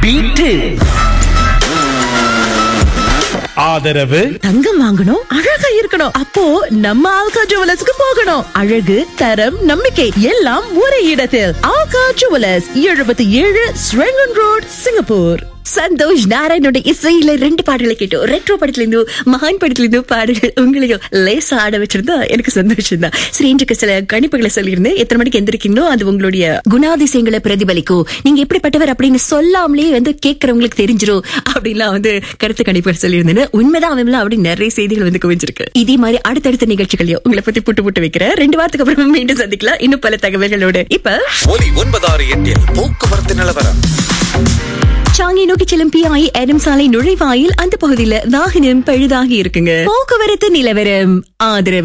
beat ஆதரவு தங்கம் வாங்கணும் அழகா இருக்கணும் அப்போ நம்ம ஆல்கா ஜுவலர்ஸ்க்கு போகணும் அழகு தரம் நம்பிக்கை எல்லாம் ஒரே இடத்தில் ஆல்கா ஜுவலர்ஸ் எழுபத்தி ஏழு ஸ்ரெங்கன் ரோட் சிங்கப்பூர் சந்தோஷ் நாராயணோட இசையில ரெண்டு பாடல்களை கேட்டோம் ரெட்ரோ படத்துல இருந்து மகான் படத்துல இருந்து பாடல்கள் உங்களையும் லேசா ஆட வச்சிருந்தா எனக்கு சந்தோஷம் தான் சரி இன்றைக்கு சில கணிப்புகளை சொல்லியிருந்தேன் எத்தனை மணிக்கு எந்திரிக்கீங்களோ அது உங்களுடைய குணாதிசயங்களை பிரதிபலிக்கும் நீங்க எப்படிப்பட்டவர் அப்படின்னு சொல்லாமலே வந்து கேட்கறவங்களுக்கு தெரிஞ்சிரும் அப்படின்லாம் வந்து கருத்து கணிப்புகள் சொல்லியிருந்தேன் உண்மைதான் அவன் அப்படி நிறைய செய்திகள் வந்து குவிஞ்சிருக்கு இதே மாதிரி அடுத்தடுத்த நிகழ்ச்சிகளையும் உங்களை பத்தி புட்டு புட்டு வைக்கிறேன் ரெண்டு வாரத்துக்கு அப்புறம் மீண்டும் சந்திக்கலாம் இன்னும் பல தகவல்களோட இப்ப ஒலி ஒன்பதாறு எட்டில் போக்குவரத்து நிலவரம் சாங்கி நோக்கி செல்லும் பிஐ எடம் சாலை நுழைவாயில் அந்த பகுதியில வாகனம் பழுதாகி இருக்குங்க போக்குவரத்து நிலவரம் ஆதரவு